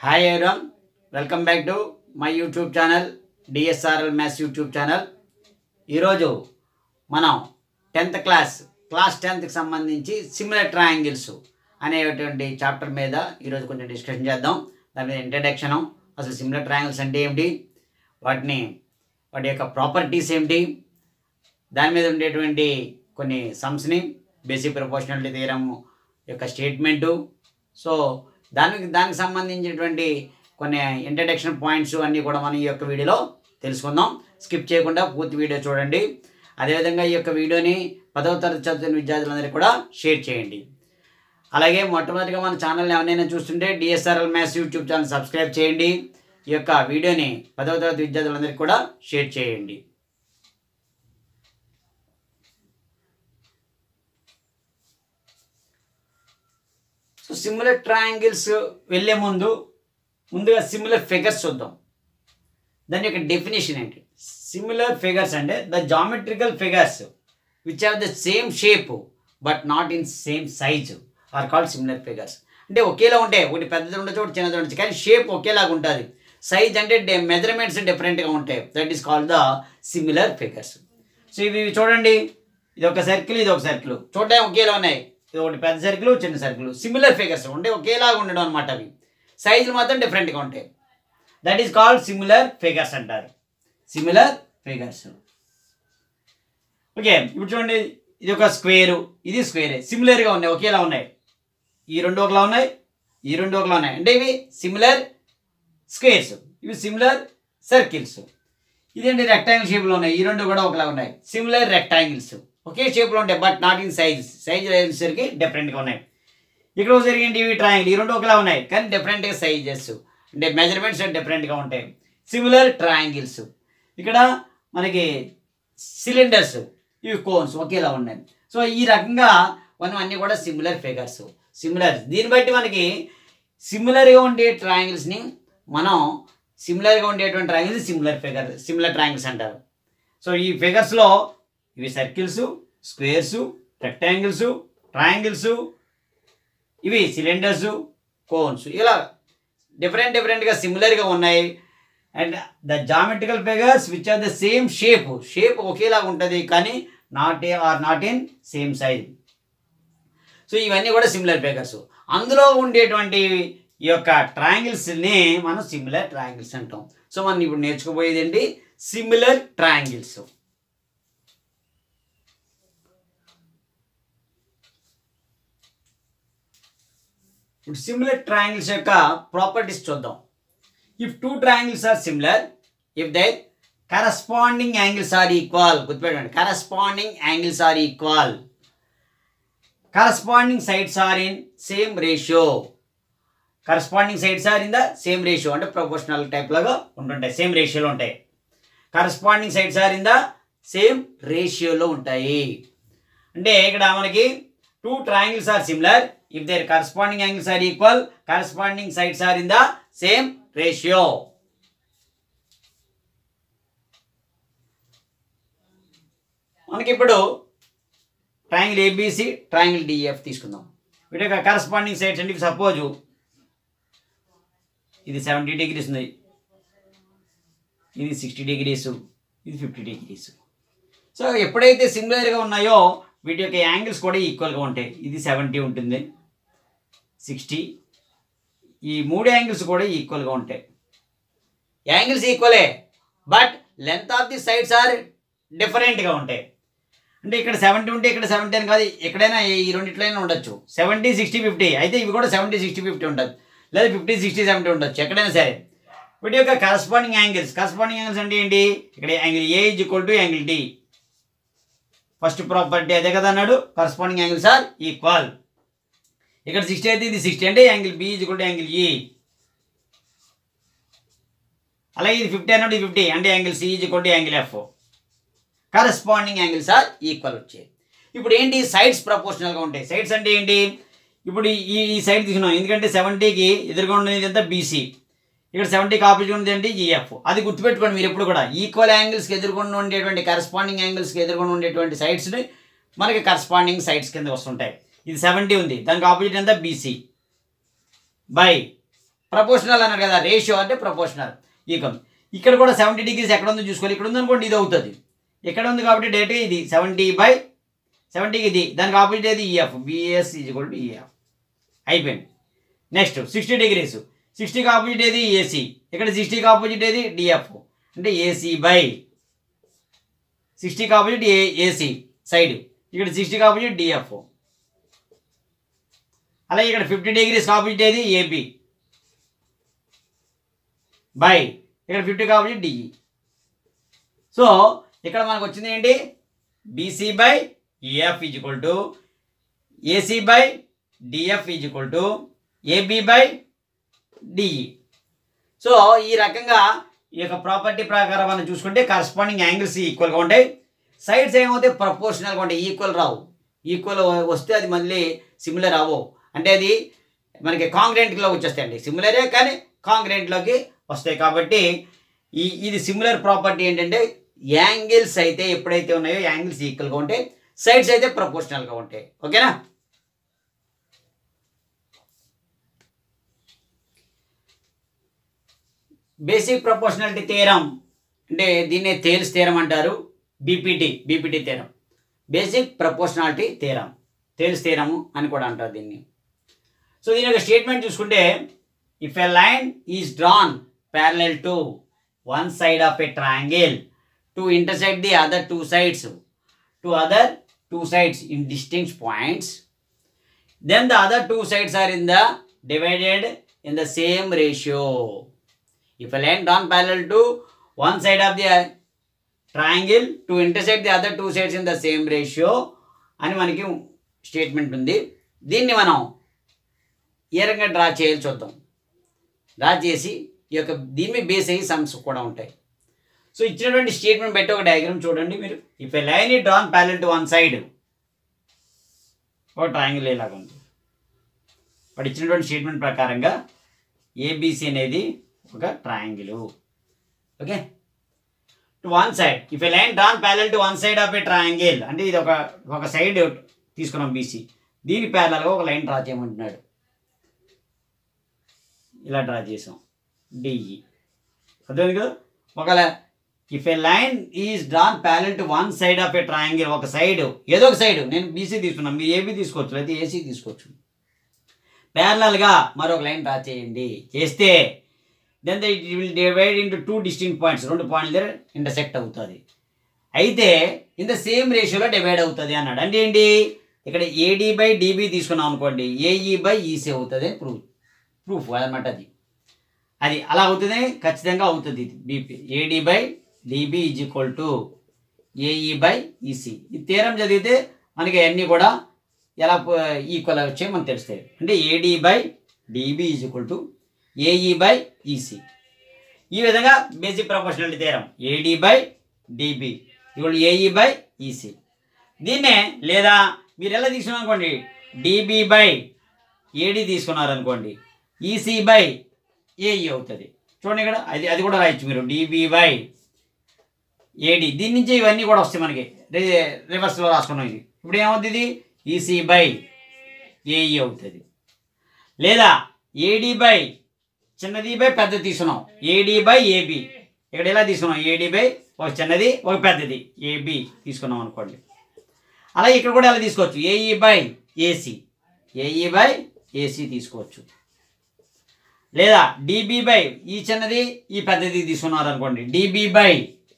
hi everyone welcome back to my YouTube channel DSRL maths YouTube channel ఈరోజు మనం tenth class class టెన్త్కి సంబంధించి similar triangles అనేటువంటి chapter మీద ఈరోజు కొంచెం డిస్కషన్ చేద్దాం దాని మీద ఇంట్రడక్షను అసలు సిమిలర్ ట్రయాంగిల్స్ అంటే ఏమిటి వాటిని వాటి యొక్క ప్రాపర్టీస్ ఏమిటి దాని మీద ఉండేటువంటి కొన్ని సమ్స్ని బేసిక్ ప్రపోర్షనాలిటీ తీయడం యొక్క స్టేట్మెంటు సో దానికి దానికి సంబంధించినటువంటి కొన్ని ఇంట్రడక్షన్ పాయింట్స్ అన్నీ కూడా మనం ఈ యొక్క వీడియోలో తెలుసుకుందాం స్కిప్ చేయకుండా పూర్తి వీడియో చూడండి అదేవిధంగా ఈ యొక్క వీడియోని పదవ తరగతి చదువుతున్న విద్యార్థులందరికీ కూడా షేర్ చేయండి అలాగే మొట్టమొదటిగా మన ఛానల్ని ఎవరైనా చూస్తుంటే DSRL maths YouTube channel subscribe చేయండి ఈ యొక్క వీడియోని పదవ తరగతి విద్యార్థులందరికీ కూడా షేర్ చేయండి సో సిమిలర్ ట్రయాంగిల్స్ వెళ్ళే ముందు ముందుగా సిమిలర్ ఫిగర్స్ చూద్దాం దాని యొక్క డెఫినేషన్ ఏంటి సిమిలర్ ఫిగర్స్ అంటే the geometrical figures which have the same shape but not in same size are called similar figures అంటే ఒకేలా ఉంటాయి ఒకటి పెద్దది ఉండొచ్చు ఒకటి చిన్నది ఉండొచ్చు కానీ షేప్ ఒకేలాగా ఉంటుంది సైజ్ అంటే మెజర్మెంట్స్ డిఫరెంట్గా ఉంటాయి that is called the similar figures so ఇవి ఇవి చూడండి ఇది ఒక సర్కిల్ ఇది ఒక సర్కిల్ చూడడానికి ఒకేలా ఉన్నాయి ఇది ఒకటి పెద్ద సర్కిల్ చిన్న సర్కిల్ సిమిలర్ ఫిగర్స్ అంటే ఒకేలాగా ఉండడం అనమాట అవి సైజులు మాత్రం డిఫరెంట్గా ఉంటాయి that is called similar figures అంటారు సిమిలర్ ఫిగర్స్ ఓకే ఇప్పుడు చూడండి ఇది ఒక స్క్వేరు ఇది స్క్వేరే సిమిలర్గా ఉన్నాయి ఒకేలా ఉన్నాయి ఈ రెండు ఒకలా ఉన్నాయి ఈ రెండు ఒకలా ఉన్నాయి అంటే ఇవి సిమిలర్ స్క్వేర్స్ ఇవి సిమిలర్ సర్కిల్స్ ఇదేంటి రెక్టాంగిల్ షేప్లో ఉన్నాయి ఈ రెండు కూడా ఒకలా ఉన్నాయి సిమిలర్ రెక్టాంగిల్స్ ఒకే షేప్లో ఉంటాయి but not in size size వచ్చేసరికి డిఫరెంట్గా ఉన్నాయి ఇక్కడ వచ్చేసరికి ఏంటి ఇవి ట్రయాంగిల్ ఈ రెండు ఒకలా ఉన్నాయి కానీ డిఫరెంట్గా సైజెస్ అంటే మెజర్మెంట్స్ డిఫరెంట్గా ఉంటాయి సిమిలర్ ట్రయాంగిల్స్ ఇక్కడ మనకి సిలిండర్స్ ఇవి కోన్స్ ఒకేలా ఉన్నాయి సో ఈ రకంగా మనం అన్నీ కూడా సిమిలర్ ఫిగర్స్ సిమిలర్ దీన్ని బట్టి మనకి సిమిలర్గా ఉండే ట్రయాంగిల్స్ని మనం సిమిలర్గా ఉండేటువంటి triangles similar figure similar triangles అంటారు సో ఈ ఫిగర్స్లో ఇవి సర్కిల్స్ స్క్వేర్స్ రెక్టాంగిల్స్ ట్రయాంగిల్స్ ఇవి సిలిండర్స్ కోన్స్ ఇలా డిఫరెంట్ డిఫరెంట్గా సిమిలర్గా ఉన్నాయి and the geometrical figures which are the same shape shape ఒకేలాగా ఉంటుంది కానీ not a are not in same size so ఇవన్నీ కూడా సిమిలర్ ఫిగర్స్ అందులో ఉండేటువంటి ఈ యొక్క ట్రయాంగిల్స్ని మనం సిమిలర్ ట్రయాంగిల్స్ అంటాం సో మనం ఇప్పుడు నేర్చుకోబోయేది ఏంటి సిమిలర్ ట్రయాంగిల్స్ ఇప్పుడు సిమిలర్ ట్రయాంగిల్స్ యొక్క ప్రాపర్టీస్ చూద్దాం if two triangles are similar if they corresponding angles are equal గుర్తుపెట్టండి corresponding angles are equal corresponding sides are in same ratio corresponding sides are in the same ratio అంటే proportional type లాగా ఉంటుంటాయి same రేషియోలో ఉంటాయి corresponding sides are in the same రేషియోలో ఉంటాయి అంటే ఇక్కడ మనకి two triangles are similar if their corresponding angles are equal corresponding sides are in the same ratio మనకి ఇప్పుడు ట్రయాంగిల్ ఏబిసి ట్రయాంగిల్ డిఎఫ్ తీసుకుందాం వీటి యొక్క కరస్పాండింగ్ సైడ్స్ అంటే సపోజ్ ఇది సెవెంటీ డిగ్రీస్ ఉంది ఇది సిక్స్టీ డిగ్రీస్ ఇది ఫిఫ్టీ డిగ్రీస్ సో ఎప్పుడైతే సిమిలర్గా ఉన్నాయో వీటి యొక్క యాంగిల్స్ కూడా ఈక్వల్గా ఉంటాయి ఇది సెవెంటీ ఉంటుంది సిక్స్టీ ఈ మూడు యాంగిల్స్ కూడా ఈక్వల్గా ఉంటాయి యాంగిల్స్ ఈక్వలే but length of the sides are డిఫరెంట్గా ఉంటాయి అంటే ఇక్కడ సెవెంటీ ఉంటే ఇక్కడ సెవెంటీ అని కాదు ఎక్కడైనా ఈ రెండిట్లైనా ఉండొచ్చు సెవెంటీ సిక్స్టీ ఫిఫ్టీ అయితే ఇవి కూడా సెవెంటీ సిక్స్టీ ఫిఫ్టీ ఉంటుంది లేదా ఫిఫ్టీ సిక్స్టీ సెవెంటీ ఉండొచ్చు ఎక్కడైనా సరే వీటి యొక్క కరస్పాండింగ్ యాంగిల్స్ కరస్పాండింగ్ యాంగిల్స్ అంటే ఏంటి ఇక్కడ angle A is equal to angle D first property అదే కదా అన్నాడు కరస్పాండింగ్ యాంగిల్స్ ఆర్ ఈక్వల్ ఇక్కడ సిక్స్టీ అయితే ఇది సిక్స్టీ అంటే angle B is equal to angle E అలాగే ఇది ఫిఫ్టీ అన్నాడు ఇది ఫిఫ్టీ అంటే angle C is equal to angle F corresponding angles are equal వచ్చాయి ఇప్పుడు ఏంటి సైడ్స్ ప్రపోర్షనల్గా ఉంటాయి సైడ్స్ అంటే ఏంటి ఇప్పుడు ఈ ఈ సైడ్ తీసుకున్నాం ఎందుకంటే సెవెంటీకి ఎదురుగా ఉండేది అంతా బీసీ ఇక్కడ సెవెంటీకి ఆపోజిట్ ఉంది ఏంటి ఈఎఫ్ అది గుర్తుపెట్టుకోండి మీరు ఎప్పుడు కూడా ఈక్వల్ యాంగిల్స్కి ఎదుర్కొని ఉండేటువంటి కరస్పాండింగ్ యాంగిల్స్కి ఎదుర్కొని ఉండేటువంటి సైడ్స్ని మనకి కరస్పాండింగ్ సైడ్స్ కింద వస్తుంటాయి ఇది సెవెంటీ ఉంది దానికి ఆపోజిట్ ఎంత బీసీ బై ప్రపోర్షనల్ అన్నారు కదా రేషియో అంటే ప్రపోర్షనల్ ఈక్వల్ ఇక్కడ కూడా సెవెంటీ డిగ్రీస్ ఎక్కడ ఉందో చూసుకోవాలి ఇక్కడ ఉందనుకోండి ఇది అవుతుంది ఇక్కడ ఉంది కాబట్టి డైరెక్ట్గా ఇది సెవెంటీ బై సెవెంటీకి ఇది దానికి ఆపోజిట్ ఏది EF BS is equal to EF అయిపోయింది నెక్స్ట్ సిక్స్టీ డిగ్రీస్ సిక్స్టీకి ఆపోజిట్ ఏది ఏసీ ఇక్కడ సిక్స్టీకి ఆపోజిట్ ఏది డిఎఫ్ అంటే ఏసీ బై సిక్స్టీకి ఆపోజిట్ ఏ ఏసీ సైడ్ ఇక్కడ సిక్స్టీకి ఆపోజిట్ డిఎఫ్ అలాగే ఇక్కడ ఫిఫ్టీ డిగ్రీస్ ఆపోజిట్ ఏది ఏబి బై ఇక్కడ ఫిఫ్టీకి ఆపోజిట్ డిఈ సో ఇక్కడ మనకు వచ్చింది ఏంటి BC by EF is equal to AC by DF is equal to AB by DE so ఈ రకంగా ఈ యొక్క ప్రాపర్టీ ప్రకారం మనం చూసుకుంటే కరస్పాండింగ్ యాంగిల్స్ ఈక్వల్గా ఉంటాయి సైడ్స్ ఏమవుతాయి ప్రపోర్షనల్గా ఉంటాయి ఈక్వల్ రావు ఈక్వల్ వస్తే అది మళ్ళీ సిమిలర్ అవ్వవు అంటే అది మనకి కాంగ్రెంట్లో వచ్చేస్తాయండి సిమిలరే కానీ కాంగ్రెంట్లోకి వస్తాయి కాబట్టి ఈ ఇది సిమిలర్ ప్రాపర్టీ ఏంటంటే యాంగిల్స్ అయితే ఎప్పుడైతే ఉన్నాయో యాంగిల్స్ ఈక్వల్గా ఉంటాయి సైడ్స్ అయితే ప్రపోర్షనల్గా ఉంటాయి ఓకేనా బేసిక్ ప్రపోర్షనాలిటీ థీరం అంటే దీన్నే తేల్స్ థీరం అంటారు BPT BPT theorem basic proportionality theorem Thales theorem అని కూడా అంటారు దీన్ని సో దీని యొక్క స్టేట్మెంట్ చూసుకుంటే if a line is drawn parallel to one side of a triangle to intersect the other two sides to other two sides in distinct points then the other two sides are in the divided in the same ratio if a line drawn parallel to one side of the triangle to intersect the other two sides in the same ratio అని మనకి statement ఉంది దీన్ని మనం ఏ రకంగా draw చేయాలి చూద్దాం draw చేసి ఈ యొక్క దీని మీద బేస్ అయ్యి సమ్స్ కూడా ఉంటాయి సో ఇచ్చినటువంటి స్టేట్మెంట్ పెట్టి ఒక డయాగ్రామ్ చూడండి మీరు if a line is drawn parallel to one side ఒక ట్రయాంగిల్ ఇలాగ ఉంది వాడు ఇచ్చినటువంటి స్టేట్మెంట్ ప్రకారంగా ఏబిసి అనేది ఒక triangle okay to one side if a line drawn parallel to one side of a triangle అంటే ఇది ఒక ఒక సైడ్ తీసుకున్నాం బీసీ దీని ప్యారల్గా ఒక లైన్ డ్రా చేయమంటున్నాడు ఇలా డ్రా చేసాం డిఈ అర్థమైంది కదా ఒకవేళ if a line is drawn parallel to one side of a triangle ఒక సైడ్ ఏదో ఒక సైడ్ నేను బీసీ తీసుకున్నాను మీరు ఏబీ తీసుకోవచ్చు లేకపోతే ఏసీ తీసుకోవచ్చు ప్యారలల్గా మరొక లైన్ డ్రా చేయండి చేస్తే then it will divide into two distinct points రెండు పాయింట్ల దగ్గర ఇంటర్సెక్ట్ అవుతుంది అయితే ఇన్ ద సేమ్ రేషియోలో డివైడ్ అవుతుంది అన్నాడు అంటే ఏంటి ఇక్కడ ఏడీ బై డీబీ తీసుకున్నాం అనుకోండి ఏఈ బై ఈసీ అవుతుంది అని ప్రూఫ్ ప్రూఫ్ అదనమాట అది అది అలా అవుతుంది ఖచ్చితంగా అవుతుంది ఇది BP AD by DB is equal to AE by EC ఈ తీరం చదివితే మనకి అన్నీ కూడా ఎలా ఈక్వల్ వచ్చాయి మనకు తెలుస్తాయి అంటే AD by DB is equal to AE by EC ఈ విధంగా basic proportional theorem AD by DB ఇప్పుడు ఏఈ బై ఈసీ దీన్నే లేదా మీరు ఎలా తీసుకున్నారు అనుకోండి డిబి బై ఏడి తీసుకున్నారు అనుకోండి ఈసీ బై ఏఈ అవుతుంది చూడండి ఇక్కడ అది అది కూడా రాయొచ్చు మీరు డిబి బై ఏడి దీని నుంచి ఇవన్నీ కూడా వస్తాయి మనకి రి- రివర్స్లో రాసుకున్నాం ఇది ఇప్పుడు ఏమవుతుంది ఇది ఈసీ బై ఏఈ అవుతుంది లేదా ఏడి బై చిన్నది బై పెద్దది తీసుకున్నాం ఏడి బై ఏబి ఇక్కడ ఎలా తీసుకున్నాం ఏడి బై ఒక చిన్నది ఒక పెద్దది ఏబి తీసుకున్నాం అనుకోండి అలాగే ఇక్కడ కూడా ఎలా తీసుకోవచ్చు AE by AC AE by AC తీసుకోవచ్చు లేదా డిబి బై ఈ చిన్నది ఈ పెద్దది తీసుకున్నారు అనుకోండి DB by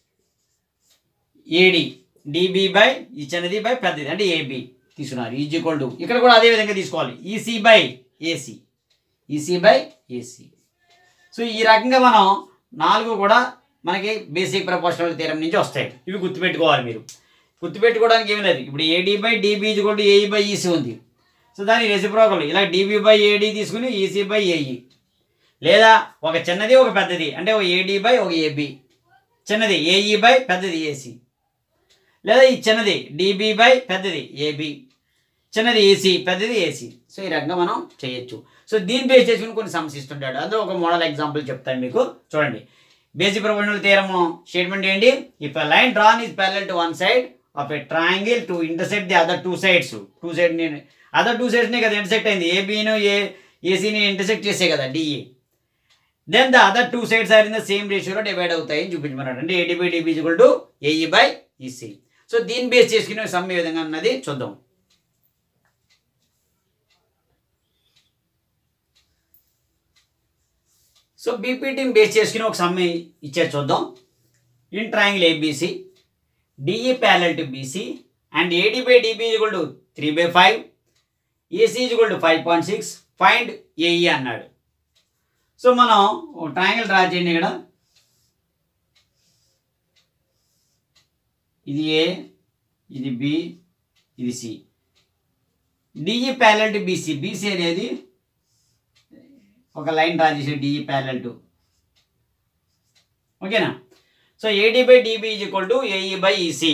AD DB by ఈ చిన్నది బై పెద్దది అంటే ఏబి తీసుకున్నారు ఈజ్ ఈక్వల్ టు ఇక్కడ కూడా అదే విధంగా తీసుకోవాలి EC by AC EC by AC so ఈ రకంగా మనం నాలుగు కూడా మనకి బేసిక్ ప్రపోర్షనల్ తీరం నుంచి వస్తాయి ఇవి గుర్తుపెట్టుకోవాలి మీరు గుర్తుపెట్టుకోవడానికి ఏమీ లేదు ఇప్పుడు AD by DB is equal to AE by EC ఉంది సో దాని రెసిప్రోకల్ ఇలా డిబి బై ఏడి తీసుకుని ఈసీ బై ఏఈ లేదా ఒక చిన్నది ఒక పెద్దది అంటే ఒక ఏడి బై ఒక ఏబి చిన్నది ఏఈ బై పెద్దది ఏసీ లేదా ఈ చిన్నది డిబి బై పెద్దది ఏబి చిన్నది ఏసీ పెద్దది ఏసీ సో ఈ రకంగా మనం చేయొచ్చు సో దీన్ని బేస్ చేసుకుని కొన్ని సమస్య ఇస్తుంటాడు అందులో ఒక మోడల్ ఎగ్జాంపుల్ చెప్తాను మీకు చూడండి బేసిక్ ప్రొఫెషనల్ తీరము స్టేట్మెంట్ ఏంటి if a line drawn is parallel to one side of a triangle to intersect the other two sides two side other two సైడ్స్నే కదా ఇంటర్సెక్ట్ అయింది ఏబీను ఏ ఏసీని ఇంటర్సెక్ట్ చేసే కదా DE then the other two sides are in the same రేషియోలో divide అవుతాయని చూపించమన్నాడు అంటే AD by DB equal to AE by EC so దీన్ని బేస్ చేసుకుని సమ్ ఏ విధంగా ఉన్నది చూద్దాం సో బీపీటీని బేస్ చేసుకుని ఒక సమ్ ఇచ్చే చూద్దాం in triangle ABC DE parallel to BC and AD by DB equal to three by five AC equal to five point six find AE అన్నాడు సో మనం ట్రయాంగిల్ డ్రా చేయండి ఇక్కడ ఇది ఏ ఇది బి ఇది C DE parallel to BC BC అనేది ఒక line draw చేసి డిఈ ప్యారల్ టు ఓకేనా so AD by DB is equal to AE by EC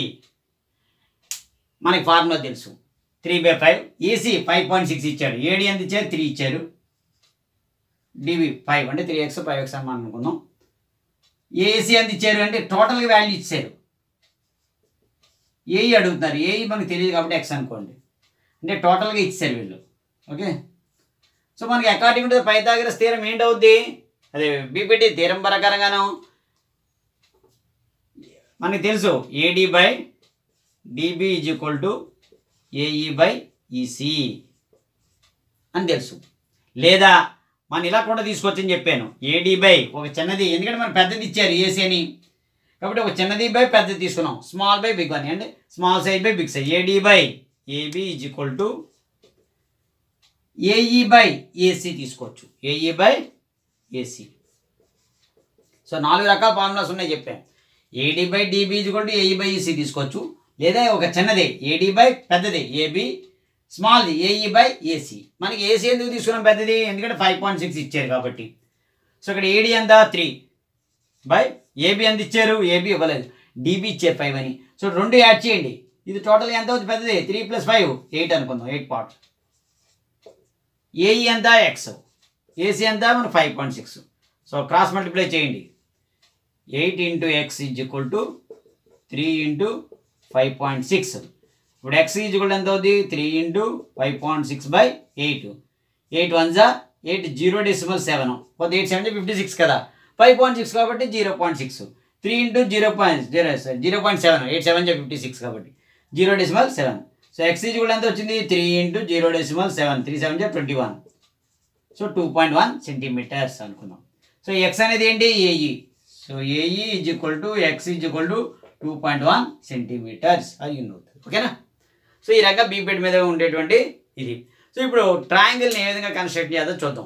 మనకి ఫార్ములా తెలుసు three by five EC five point six ఇచ్చాడు AD ఎంత ఇచ్చారు త్రీ ఇచ్చారు డివి ఫైవ్ అంటే త్రీ ఎక్స్ ఫైవ్ ఎక్స్ అని మనం అనుకుందాం ఏసీ ఎంత ఇచ్చారు అంటే టోటల్గా వాల్యూ ఇచ్చారు ఏఈ అడుగుతున్నారు ఏఈ మనకు తెలియదు కాబట్టి ఎక్స్ అనుకోండి అంటే టోటల్గా ఇచ్చారు వీళ్ళు ఓకే సో మనకి అకార్డింగ్ టు పైథాగరస్ థీరం ఏంటవుద్ది అదే బీపీటీ థీరం ప్రకారంగాను మనకి తెలుసు AD by DB is equal to AE by EC అని తెలుసు లేదా మనం ఇలా కూడా తీసుకొచ్చని చెప్పాను ఏడి బై ఒక చిన్నది ఎందుకంటే మనం పెద్దది ఇచ్చారు ఏసీ అని కాబట్టి ఒక చిన్నది బై పెద్దది తీసుకున్నాం స్మాల్ బై బిగ్ అని అంటే small size by big size AD by AB is equal to AE by AC తీసుకోవచ్చు ఏఈ బై ఏసీ సో నాలుగు రకాల ఫార్ములాస్ ఉన్నాయి చెప్పాను AD by DB equal to AE by EC తీసుకోవచ్చు లేదా ఒక చిన్నది ఏడి బై పెద్దది ఏబి స్మాల్ది ఏఈ బై ఏసీ మనకి ఏసీ ఎందుకు తీసుకున్నాం పెద్దది ఎందుకంటే ఫైవ్ పాయింట్ సిక్స్ ఇచ్చారు కాబట్టి సో ఇక్కడ ఏడి ఎంత త్రీ బై ఏబి ఎంత ఇచ్చారు ఏబి ఇవ్వలేదు డిబి ఇచ్చారు ఫైవ్ అని సో రెండు యాడ్ చేయండి ఇది టోటల్ ఎంత అవుతుంది పెద్దది త్రీ ప్లస్ ఫైవ్ ఎయిట్ అనుకుందాం ఎయిట్ పార్ట్ ఏఈ ఎంత ఎక్స్ ఏసీ ఎంత మన five point six so cross multiply చేయండి eight into x is equal to three into five point six ఇప్పుడు ఎక్స్ ఈజ్ ఈక్వల్ ఎంత అవుతుంది three into five point six by eight eight one జా eight zero decimal seven కొద్ది eight seven fifty six కదా five point six కాబట్టి zero point six three into zero point zero zero point seven eight seven జా fifty six కాబట్టి zero decimal seven so x is కూడా ఎంత వచ్చింది three into zero decimal seven three seven జా twenty one so two point one centimetres అనుకుందాం so x అనేది ఏంటి AE so AE is equal to x is equal to two point one centimetres అది యూన్ అవుతుంది ఓకేనా సో ఈ రకంగా బీపీడ్ మీద ఉండేటువంటి ఇది సో ఇప్పుడు ట్రయాంగిల్ని ఏ విధంగా కన్స్ట్రక్ట్ చేయాలో చూద్దాం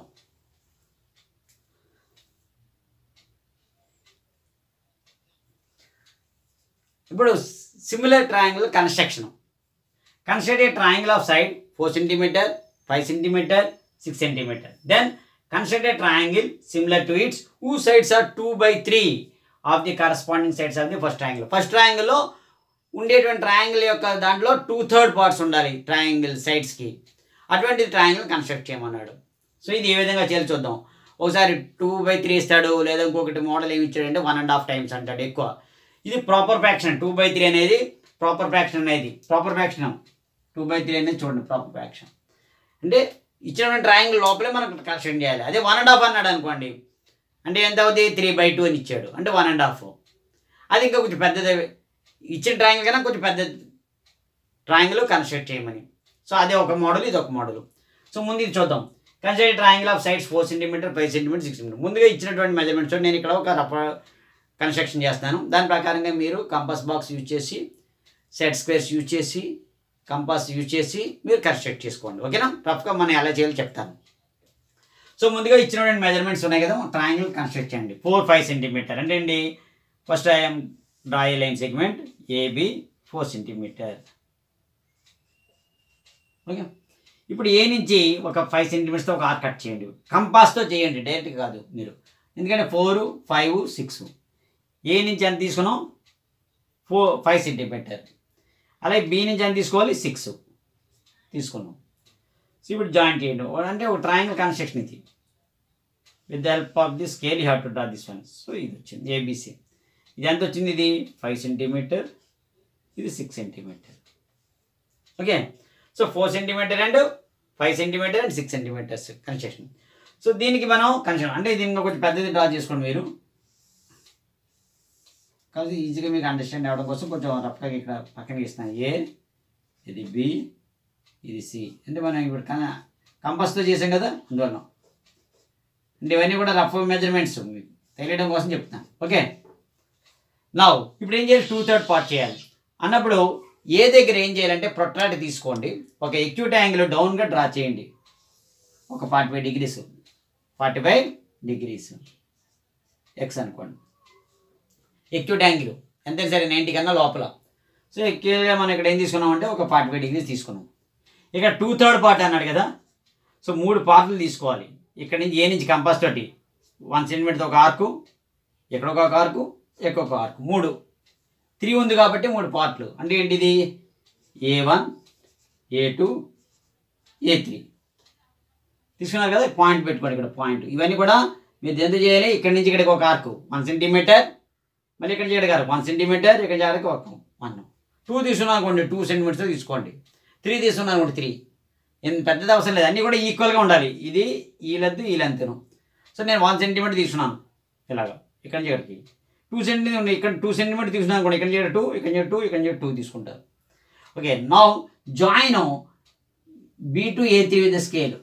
ఇప్పుడు similar triangle construction construct a triangle of side four centimetre five centimetre six centimetre then construct a triangle similar to its whose sides are two by three of the corresponding sides of the first triangle first ట్రయాంగిల్లో ఉండేటువంటి triangle యొక్క దాంట్లో two third parts ఉండాలి triangle సైడ్స్కి అటువంటి triangle construct చేయమన్నాడు so ఇది ఏ విధంగా చేయాలి చూద్దాం ఒకసారి టూ బై త్రీ ఇస్తాడు లేదా ఇంకొకటి మోడల్ ఏమి ఇచ్చాడంటే వన్ అండ్ హాఫ్ టైమ్స్ అంటాడు ఎక్కువ ఇది proper fraction two by three అనేది ప్రాపర్ ఫ్రాక్షన్ అనేది proper fraction two by three అనేది చూడండి ప్రాపర్ ఫ్రాక్షన్ అంటే ఇచ్చిన ట్రయాంగిల్ లోపలే మనకు కన్స్ట్రక్ట్ చేయాలి అదే వన్ అండ్ హాఫ్ అన్నాడు అనుకోండి అంటే ఎంత అవుతుంది త్రీ బై టూ అని ఇచ్చాడు అంటే వన్ అండ్ హాఫ్ అది ఇంకా కొంచెం పెద్దది ఇచ్చిన ట్రయాంగిల్ కన్నా కొంచెం పెద్ద ట్రయాంగిల్ కన్స్ట్రక్ట్ చేయమని సో అదే ఒక మోడల్ ఇది ఒక మోడల్ సో ముందు ఇది చూద్దాం construct triangle of sides four centimetre five centimetre six centimetre ముందుగా ఇచ్చినటువంటి మెజర్మెంట్స్ నేను ఇక్కడ ఒక రఫ కన్స్ట్రక్షన్ చేస్తాను దాని ప్రకారంగా మీరు కంపాస్ బాక్స్ యూజ్ చేసి సెట్ స్క్వేర్స్ యూజ్ చేసి కంపాస్ యూజ్ చేసి మీరు కన్స్ట్రక్ట్ చేసుకోండి ఓకేనా రఫ్గా మనం ఎలా చేయాలో చెప్తాను సో ముందుగా ఇచ్చినటువంటి మెజర్మెంట్స్ ఉన్నాయి కదా ట్రయాంగిల్ కన్స్ట్రక్ట్ చేయండి ఫోర్ ఫైవ్ సెంటీమీటర్ అంటే అండి first I'm draw a line segment AB four centimetre okay ఇప్పుడు ఏ నుంచి ఒక ఫైవ్ సెంటీమీటర్స్తో ఒక ఆర్ కట్ చేయండి కంపాస్తో చేయండి డైరెక్ట్గా కాదు మీరు ఎందుకంటే ఫోర్ ఫైవ్ సిక్స్ ఏ నుంచి ఎంత తీసుకున్నాం ఫోర్ ఫైవ్ సెంటీమీటర్ అలాగే బి నుంచి ఎంత తీసుకోవాలి సిక్స్ తీసుకున్నాం సో ఇప్పుడు జాయింట్ చేయండి అంటే ఒక ట్రయాంగిల్ కన్స్ట్రక్షన్ ఇది with the help of the scale you have to draw this one so ఇది వచ్చింది ఏబిసి ఇది ఎంత వచ్చింది ఇది ఫైవ్ సెంటీమీటర్ ఇది six centimetre okay so four centimetre and five centimetre and six centimetres construction so దీనికి మనం కన్షన్ అంటే దీన్ని కొంచెం పెద్దది డ్రా చేసుకోండి మీరు కాబట్టి ఈజీగా మీకు అండర్స్టాండ్ అవ్వడం కోసం కొంచెం రఫ్గా ఇక్కడ పక్కన గీస్తున్నాను ఏ ఇది బి ఇది సి అంటే మనం ఇప్పుడు కన కంపస్తో చేసాం కదా అందువల్ల అంటే ఇవన్నీ కూడా రఫ్ మెజర్మెంట్స్ మీకు తెలియడం కోసం చెప్తాను ఓకే నా ఇప్పుడు ఏం చేయాలి టూ థర్డ్ పార్ట్ చేయాలి అన్నప్పుడు ఏ దగ్గర ఏం చేయాలంటే ప్రొట్రాక్ట్ తీసుకోండి ఒక ఎక్యూట్ యాంగిల్ డౌన్గా డ్రా చేయండి ఒక forty five degrees forty five degrees x అనుకోండి ఎక్యూట్ యాంగిల్ ఎంత సరే నైంటీ కన్నా లోపల సో ఎక్కువగా మనం ఇక్కడ ఏం తీసుకున్నామంటే ఒక ఫార్టీ ఫైవ్ డిగ్రీస్ తీసుకున్నాం ఇక్కడ టూ థర్డ్ పార్ట్ అన్నాడు కదా సో మూడు పార్ట్లు తీసుకోవాలి ఇక్కడ నుంచి ఏ నుంచి కంపాస్ తోటి వన్ సెంటీమీటర్తో ఒక ఆర్కు ఇక్కడ ఒక ఆర్కు ఇక్కడ ఒక ఆర్కు మూడు త్రీ ఉంది కాబట్టి మూడు పార్ట్లు అంటే ఏంటిది A one A two A three తీసుకున్నారు కదా పాయింట్ పెట్టుకోండి ఇక్కడ పాయింట్ ఇవన్నీ కూడా మీరు ఎంత చేయాలి ఇక్కడ నుంచి ఇక్కడికి ఒక ఆర్కు వన్ సెంటీమీటర్ మళ్ళీ ఇక్కడ చేయడం కాదు వన్ సెంటీమీటర్ ఇక్కడ చేయడానికి ఒక వన్ టూ తీసుకున్నా అనుకోండి టూ సెంటీమీటర్స్ తీసుకోండి త్రీ తీసుకున్నా అనుకోండి త్రీ ఎంత పెద్దది అవసరం లేదు అన్నీ కూడా ఈక్వల్గా ఉండాలి ఇది ఈ లెంత్ ఈ లెంత్ను సో నేను వన్ సెంటీమీటర్ తీసుకున్నాను ఇలాగా ఇక్కడ నుంచి ఇక్కడికి టూ సెంటీమీటర్ ఇక్కడ టూ సెంటీమీటర్ తీసుకున్నాను అనుకోండి ఇక్కడ చేయడం టూ ఇక్కడ చేయడం టూ ఇక్కడ చేయడం టూ తీసుకుంటారు okay now join B to A three with scale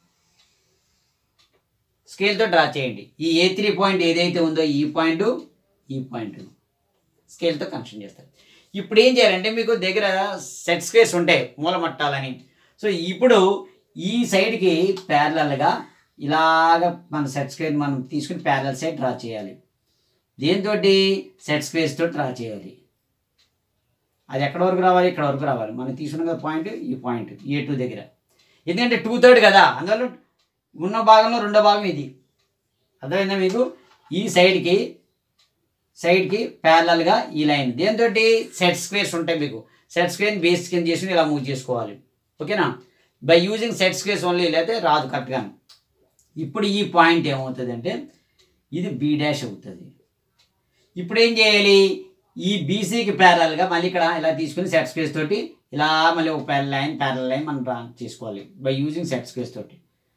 స్కేల్తో డ్రా చేయండి ఈ ఏ త్రీ పాయింట్ ఏదైతే ఉందో ఈ పాయింట్ ఈ పాయింట్ స్కేల్తో కనెక్షన్ చేస్తారు ఇప్పుడు ఏం చేయాలంటే మీకు దగ్గర సెట్ స్క్వేర్స్ ఉంటాయి మూలమట్టాలని సో ఇప్పుడు ఈ సైడ్కి ప్యారలల్గా ఇలాగ మన సెట్ స్క్వేర్ మనం తీసుకుని ప్యారల్ సైడ్ డ్రా చేయాలి దేంతో సెట్ స్క్వేర్స్తో డ్రా చేయాలి అది ఎక్కడ వరకు రావాలి ఇక్కడ వరకు రావాలి మనం తీసుకున్న కదా పాయింట్ ఈ పాయింట్ ఏ టూ దగ్గర ఎందుకంటే టూ థర్డ్ కదా అందువల్ల ఉన్న భాగంలో రెండో భాగం ఇది అర్థమైందా మీకు ఈ సైడ్కి సైడ్కి ప్యారలల్గా ఈ లైన్ దేంతో సెట్ స్క్వేర్స్ ఉంటాయి మీకు సెట్ స్క్వేర్ బేస్ కింద చేసుకుని ఇలా మూవ్ చేసుకోవాలి ఓకేనా by using set squares only లేకపోతే రాదు కరెక్ట్గా ఇప్పుడు ఈ పాయింట్ ఏమవుతుంది అంటే ఇది బీ డాష్ అవుతుంది ఇప్పుడు ఏం చేయాలి ఈ బీసీకి ప్యారల్గా మళ్ళీ ఇక్కడ ఇలా తీసుకుని సెట్ స్క్వేర్స్ తోటి ఇలా మళ్ళీ ఒక ప్యారల్ లైన్ ప్యారల్ లైన్ మనం డ్రా చేసుకోవాలి బై యూజింగ్ సెట్ స్క్వేర్స్ తోటి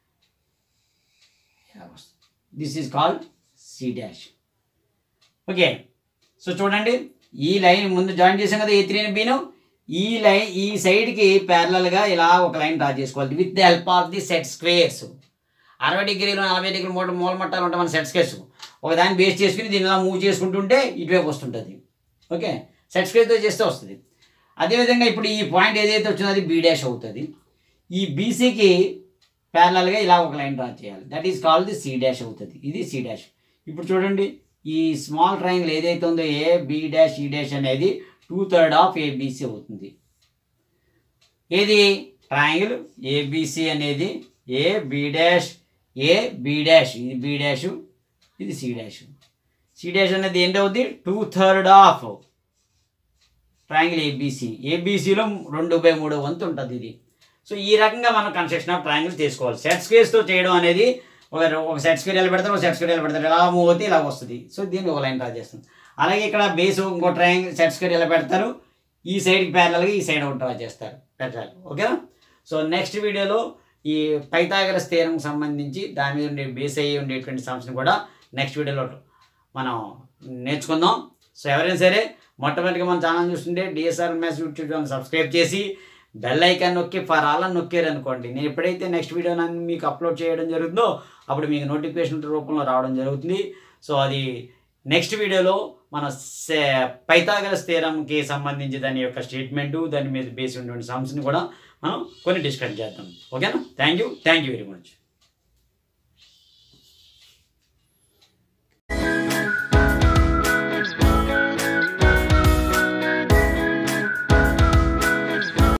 this is called C dash okay so చూడండి ఈ లైన్ ముందు జాయిన్ చేసాం కదా ఏ త్రీని బీను ఈ లైన్ ఈ సైడ్కి ప్యారలల్గా ఇలా ఒక లైన్ డ్రా చేసుకోవాలి with the help of the set squares అరవై డిగ్రీలు నలభై డిగ్రీలు మూడు మూల మట్టాలు ఉంటాయి మన సెట్ స్క్వేర్స్ ఒక దాన్ని బేస్ చేసుకుని దీన్ని ఇలా మూవ్ చేసుకుంటుంటే ఇటువైపు వస్తుంటుంది ఓకే సెట్ స్క్వేర్తో చేస్తే వస్తుంది అదేవిధంగా ఇప్పుడు ఈ పాయింట్ ఏదైతే వచ్చిందో అది బీ డాష్ అవుతుంది ఈ బీసీకి ప్యారలల్గా ఇలా ఒక లైన్ డ్రా చేయాలి that is called the C dash అవుతుంది ఇది సి డాష్ ఇప్పుడు చూడండి ఈ స్మాల్ ట్రయాంగిల్ ఏదైతే ఉందో A B dash E dash అనేది టూ థర్డ్ ఆఫ్ ఏబిసి అవుతుంది ఏది ట్రయాంగిల్ ఏబిసి అనేది A B dash A B dash ఇది బి డాష్ ఇది సి డాష్ సి డాష్ అనేది ఏంటవుద్ది two third of triangle ABC ఏబిసిలో రెండు బై మూడు వంతు ఉంటుంది ఇది సో ఈ రకంగా మనం కన్స్ట్రక్షన్ ఆఫ్ ట్రయాంగిల్ తీసుకోవాలి సెట్ స్క్వేర్స్తో చేయడం అనేది ఒక ఒక సెట్ స్క్వేర్ ఎలా పెడతారు ఒక సెట్ స్క్వేర్ ఎలా పెడతారు ఇలా మూవ్ అవుతే ఇలా వస్తుంది సో దీన్ని ఒక లైన్ డ్రా చేస్తుంది అలాగే ఇక్కడ బేస్ ఇంకో ట్రయాంగిల్ సెట్ స్క్వేర్ ఎలా పెడతారు ఈ సైడ్కి ప్యారల్గా ఈ సైడ్ ఒకటి డ్రా చేస్తారు పెట్టాలి ఓకేనా సో నెక్స్ట్ వీడియోలో ఈ పైథాగరస్ థియరం సంబంధించి దాని మీద ఉండే బేస్ అయ్యి ఉండేటువంటి సమస్యను కూడా నెక్స్ట్ వీడియోలో మనం నేర్చుకుందాం సో ఎవరైనా సరే మొట్టమొదటిగా మన ఛానల్ చూస్తుంటే DSR maths YouTube channel subscribe చేసి బెల్ ఐకాన్ నొక్కి ఫర్ ఆల్ అని నొక్కారు అనుకోండి నేను ఎప్పుడైతే నెక్స్ట్ వీడియో నన్ను మీకు అప్లోడ్ చేయడం జరుగుతుందో అప్పుడు మీకు నోటిఫికేషన్ రూపంలో రావడం జరుగుతుంది సో అది నెక్స్ట్ వీడియోలో మన పైథాగరస్ థియరంకి సంబంధించి దాని యొక్క స్టేట్మెంటు దాని మీద బేసి ఉన్నటువంటి సమస్యని కూడా మనం కొన్ని డిస్కస్ చేద్దాం ఓకేనా thank you thank you very much